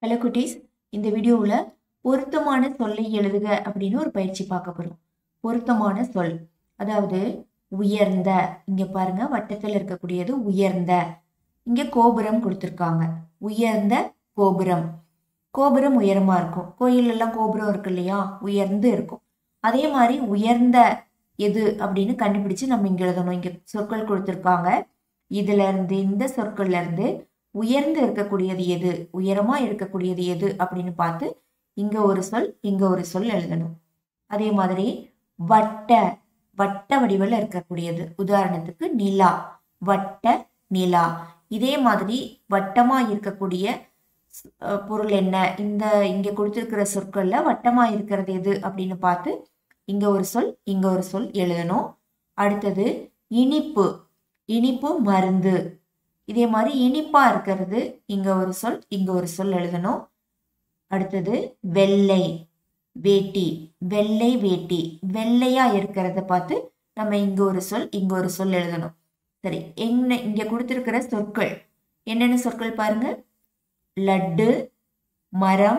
hello குட்டீஸ் இந்த வீடியோவில் பொருத்தமான சொல்லை எழுதுக அப்படின்னு ஒரு பயிற்சி பார்க்க போகிறோம் பொருத்தமான சொல் அதாவது உயர்ந்த இங்கே பாருங்க வட்டத்தில் இருக்கக்கூடியது உயர்ந்த இங்கே கோபுரம் கொடுத்துருக்காங்க உயர்ந்த கோபுரம் கோபுரம் உயரமாக இருக்கும் கோயிலெல்லாம் கோபுரம் இருக்கு இல்லையா உயர்ந்து இருக்கும் அதே மாதிரி உயர்ந்த எது அப்படின்னு கண்டுபிடிச்சு நம்ம இங்கே எழுதணும் இங்கே சொற்கள் கொடுத்துருக்காங்க இதுல இருந்து இந்த சொற்கள்ல இருந்து உயர்ந்து இருக்கக்கூடியது எது உயரமா இருக்கக்கூடியது எது அப்படின்னு பார்த்து இங்க ஒரு சொல் இங்க ஒரு சொல் எழுதணும் அதே மாதிரி வட்ட வட்ட வடிவில் இருக்கக்கூடியது உதாரணத்துக்கு நிலா வட்ட நிலா இதே மாதிரி வட்டமா இருக்கக்கூடிய அஹ், பொருள் என்ன இந்த இங்க கொடுத்திருக்கிற சொற்கள்ல வட்டமா இருக்கிறது எது அப்படின்னு பார்த்து இங்க ஒரு சொல் இங்க ஒரு சொல் எழுதணும் அடுத்தது இனிப்பு இனிப்பு மருந்து இதே மாதிரி இனிப்பா இருக்கிறது இங்க ஒரு சொல் இங்க ஒரு சொல் எழுதணும் அடுத்தது வெள்ளை வேட்டி வெள்ளை வேட்டி வெள்ளையா இருக்கிறத பார்த்து நம்ம இங்க ஒரு சொல் இங்க ஒரு சொல் எழுதணும் சரி என்ன இங்க கொடுத்திருக்கிற சொற்கள் என்னென்ன சொற்கள் பாருங்க லட்டு மரம்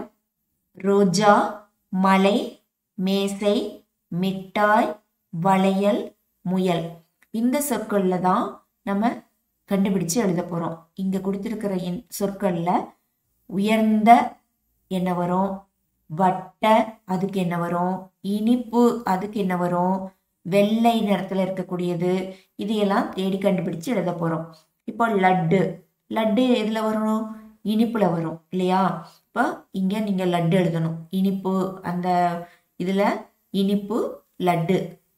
ரோஜா மலை மேசை மிட்டாய் வளையல் முயல் இந்த சொற்கள்ல தான் நம்ம கண்டுபிடிச்சு எழுத போறோம் இங்க கொடுத்திருக்கிற இன் சொற்கள்ல உயர்ந்த என்ன வரும் வட்ட அதுக்கு என்ன வரும் இனிப்பு அதுக்கு என்ன வரும் வெள்ளை நிறத்துல இருக்கக்கூடியது இதையெல்லாம் தேடி கண்டுபிடிச்சு எழுத போறோம் இப்போ லட்டு லட்டு எதுல வரும் இனிப்புல வரும் இல்லையா இப்போ இங்க நீங்க லட்டு எழுதணும் இனிப்பு அந்த இதுல இனிப்பு லட்டு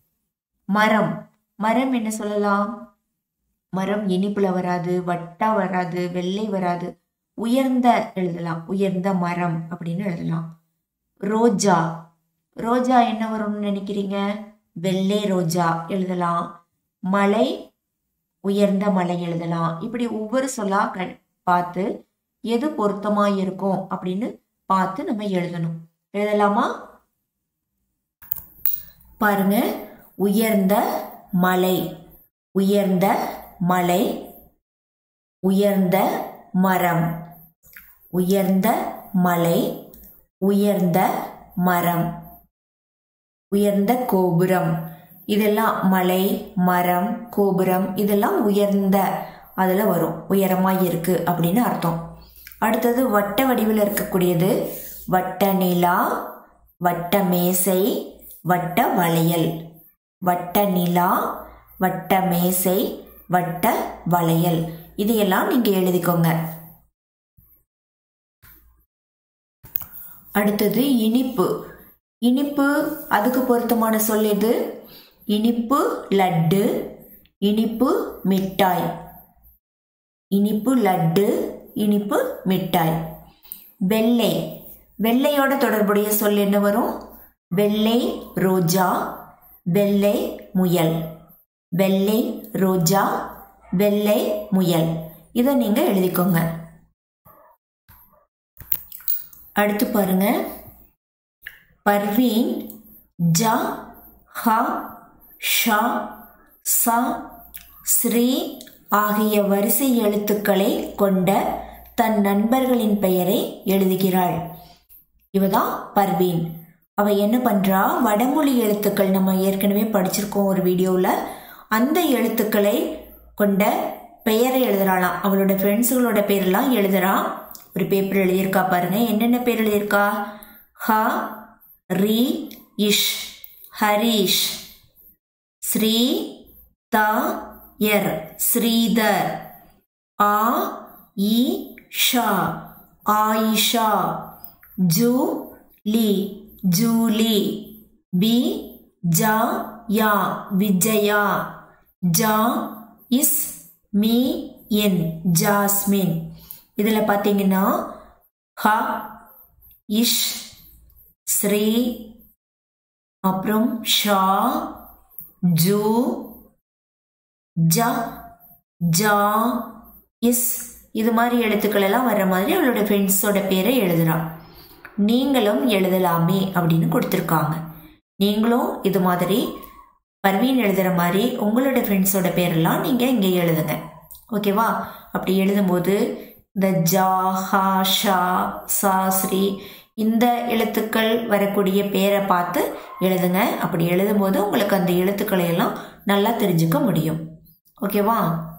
மரம் மரம் என்ன சொல்லலாம் மரம் இனிப்புல வராது வட்டா வராது வெள்ளை வராது உயர்ந்த எழுதலாம் உயர்ந்த மரம் அப்படின்னு எழுதலாம் ரோஜா ரோஜா என்ன வரும்னு நினைக்கிறீங்க வெள்ளை ரோஜா எழுதலாம் மலை உயர்ந்த மலை எழுதலாம் இப்படி ஒவ்வொரு சொல்லா க பார்த்து எது பொருத்தமா இருக்கும் அப்படின்னு பார்த்து நம்ம எழுதணும் எழுதலாமா பாருங்க உயர்ந்த மலை உயர்ந்த மலை உயர்ந்த மரம் உயர்ந்த மலை உயர்ந்த மரம் உயர்ந்த கோபுரம் இதெல்லாம் மலை மரம் கோபுரம் இதெல்லாம் உயர்ந்த அதில் வரும் உயரமாக இருக்கு அப்படின்னு அர்த்தம் அடுத்தது வட்ட வடிவில் இருக்கக்கூடியது வட்ட நிலா வட்ட மேசை வட்ட வளையல் வட்ட நிலா வட்ட மேசை வட்ட வளையல் இதையெல்லாம் நீங்க எழுதிக்கோங்க அடுத்தது இனிப்பு இனிப்பு அதுக்கு பொருத்தமான சொல் எது இனிப்பு லட்டு இனிப்பு மிட்டாய் இனிப்பு லட்டு இனிப்பு மிட்டாய் வெள்ளை வெள்ளையோட தொடர்புடைய சொல் என்ன வரும் வெள்ளை ரோஜா வெள்ளை முயல் வெள்ளை ரோஜா வெள்ளை முயல் இதை நீங்க எழுதிக்கோங்க அடுத்து பாருங்க பர்வீன் ஜ ஹ ஷ ச ஸ்ரீ ஆகிய வரிசை எழுத்துக்களை கொண்ட தன் நண்பர்களின் பெயரை எழுதுகிறாள் இவதான் பர்வீன் அவ என்ன பண்றா வடமொழி எழுத்துக்கள் நம்ம ஏற்கனவே படிச்சிருக்கோம் ஒரு வீடியோவில் அந்த எழுத்துக்களை கொண்ட பெயரை எழுதுறாளாம் அவளோட ஃப்ரெண்ட்ஸுகளோட பேரெல்லாம் எழுதுறா ஒரு பேப்பர் எழுதியிருக்கா பாருங்க என்னென்ன பேர் எழுதியிருக்கா ஹ ரி இஷ் ஹரீஷ் ஸ்ரீ த எர் ஸ்ரீதர் ஆ இ ஷா ஆயிஷா ஜூ லி ஜூலி பி ஜா யா விஜயா ஜா இஸ் மீ என் ஜாஸ்மின் இதில் பார்த்தீங்கன்னா ஹ இஷ் ஸ்ரீ அப்புறம் ஷா ஜூ ஜ ஜா இஸ் இது மாதிரி எழுத்துக்கள் எல்லாம் வர்ற மாதிரி அவளோட ஃப்ரெண்ட்ஸோட பேரை எழுதுறான் நீங்களும் எழுதலாமே அப்படின்னு கொடுத்துருக்காங்க நீங்களும் இது மாதிரி பர்வீன் எழுதுகிற மாதிரி உங்களோட ஃப்ரெண்ட்ஸோட பேரெல்லாம் நீங்கள் இங்கே எழுதுங்க ஓகேவா அப்படி எழுதும்போது இந்த ஜா ஹா ஷா சா ஸ்ரீ இந்த எழுத்துக்கள் வரக்கூடிய பேரை பார்த்து எழுதுங்க அப்படி எழுதும்போது உங்களுக்கு அந்த எழுத்துக்களை எல்லாம் நல்லா தெரிஞ்சுக்க முடியும் ஓகேவா